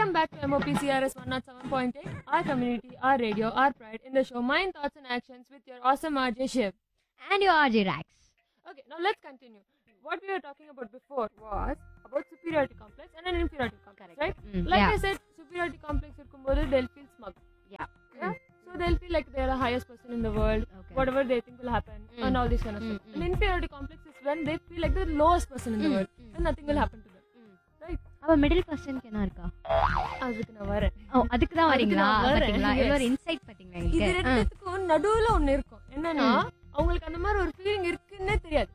Welcome back to MOPCRS 107.8, our community, our radio, our pride in the show Mind, Thoughts and Actions with your awesome RJ Shiv. And your RJ Rax. Okay, now let's continue. What we were talking about before was about superiority complex and an inferiority complex, right? Mm, Like yeah. I said, superiority complex இருக்கும்போது they'll feel smug. Yeah. Yeah? So they'll feel like they're the highest person in the world, Okay. whatever they think will happen, Mm. and all this kind of Mm, stuff. mm. An inferiority complex is when they feel like they're the lowest person in the Mm, world, mm, and nothing will happen to them. mm. Right? அவ middle பர்சனுக்கு என்ன இருக்கா அதுக்கு நான் வரேன் ஓ அதுக்கு தான் அதுக்கு வரீங்களா நான் வரேன். பாத்தீங்களா Yes. எவ்வளவு ஒரு இன்சைட் பாத்தீங்களா இது எங்களுக்கு ஆ. ரெண்டுத்துக்கும் நடுவுல ஒண்ணு இருக்கும் என்னன்னா அவங்களுக்கு அந்த மாதிரி ஒரு ஃபீலிங் இருக்குன்னே தெரியாது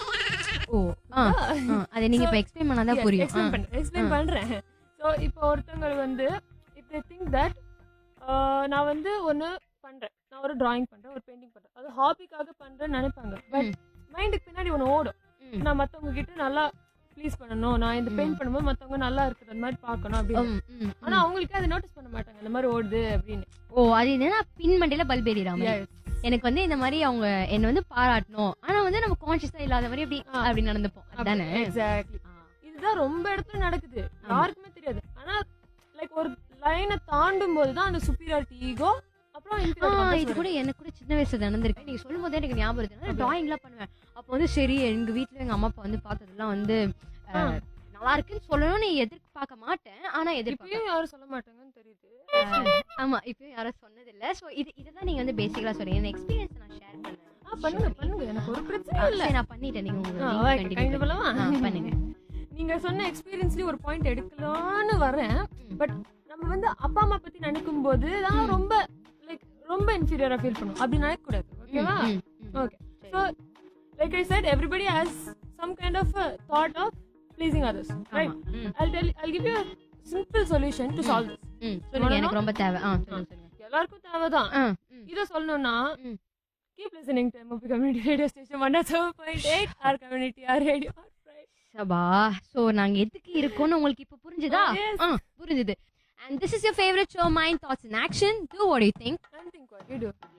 ஓ ஆ ஆ, அதை நீங்க இப்ப எக்ஸ்பிளைன் பண்ணாதான் புரியும் எக்ஸ்பிளைன் ஆ. பண்றேன் எக்ஸ்பிளைன் ஆ. பண்றேன் ஸோ இப்போ ஒருத்தவங்க வந்து இப் தே திங்க் தட் நான் வந்து ஒன்று பண்றேன் நான் ஒரு டிராயிங் பண்றேன் ஒரு பெயிண்டிங் பண்றேன் அது ஹாபிக்காக பண்றேன்னு நினைப்பாங்க பட் ம். மைண்டுக்கு பின்னாடி ஒன்று ஓடும் ம். நான் மத்தவங்க கிட்ட நல்லா ப்ளீஸ் பண்ணணும் நான் இந்த பெயிண்ட் ம். பண்ணும்போது மத்தவங்க நல்லா இருக்கிற மாதிரி பார்க்கணும் அப்படின்னு ம், ம், ம். ஆனா அவங்களுக்கு அதை நோட்டீஸ் பண்ண மாட்டாங்க இந்த மாதிரி ஓடுது அப்படின்னு ஓ அது என்னன்னா பின் மண்டையில பல்ப் எறிறாம Yes. எனக்கு வந்து இந்த மாதிரி அவங்க என்ன வந்து பாராட்டணும் ஆனா வந்து நம்ம கான்சியஸா இல்லாத மாதிரி அப்படி ஆ. அப்படி நடந்துப்போம் அதானே எக்ஸாக்ட்லி ஆ. இதுதான் ரொம்ப இடத்துல நடக்குது ஆமா. யாருக்குமே தெரியாது ஆனா லைக் ஒரு லைனை தாண்டும் போது தான் அந்த சுப்பீரியாரிட்டி ஈகோ அப்புறம் ஆ, inferiority complex இது கூட எனக்கு கூட சின்ன வயசுல நடந்திருக்கு நீங்க சொல்லும் போதே எனக்கு ஞாபகம் இருக்கு அப்படியா? டிராயிங் எல்லாம் பண்ணுவேன் அப்போ வந்து சரி எங்க வீட்ல எங்க அம்மா அப்பா வந்து பார்த்ததெல்லாம் வந்து ஆ. அஹ், நல்லா இருக்குன்னு சொல்லணும்னு எதிர்பார்க்க மாட்டேன் ஆனா வருது. எதிர்பார்க்க இப்பயும் யாரும் சொல்ல மாட்டாங்கன்னு தெரியுது ஆமா இப்பயும் யாரும் சொன்னது இல்ல சோ இது இதெல்லாம் நீங்க வந்து பேசிக்கலா சொல்றீங்க இந்த எக்ஸ்பீரியன்ஸ் நான் ஷேர் பண்ணேன் ஆ பண்ணுங்க பண்ணுங்க எனக்கு ஒரு பிரச்சனை இல்ல சரி, நான் பண்ணிட்டேன் நீங்க உங்க ஆ, நீங்க okay, continue கண்டிப்பா பண்ணுங்க. பண்ணலாமா? ஆ, பண்ணுங்க நீங்க சொன்ன எக்ஸ்பீரியன்ஸ்லயும் ஒரு பாயிண்ட் எடுக்கலாம்னு வரேன் ம். பட் நம்ம வந்து அப்பா அம்மா பத்தி நினைக்கும் போது தான் ம். ரொம்ப லைக் ரொம்ப இன்ஃபீரியரா ஃபீல் பண்ணும் அப்படி நினைக்க கூடாது ஓகேவா ம், ம், ம். Okay so like I said everybody has some kind of a thought of pleasing others right ஆமா. ம், I'll tell I'll give you a simple solution to solve this ம். சொல்லுங்க எனக்கு ரொம்ப தேவை ஆ சொல்லுங்க சொல்லுங்க எல்லாருக்கும் தேவைதான் ஆ, ம். இத சொல்லணும்னா ம். Keep listening to MOP community radio station one seven point eight or community or radio or சபா சோ நாங்க எதுக்கு இருக்கோம்னு உங்களுக்கு இப்ப புரிஞ்சுதா Yes. ஆ புரிஞ்சுது and this is your favorite show mind thoughts in action do what you think I think what you do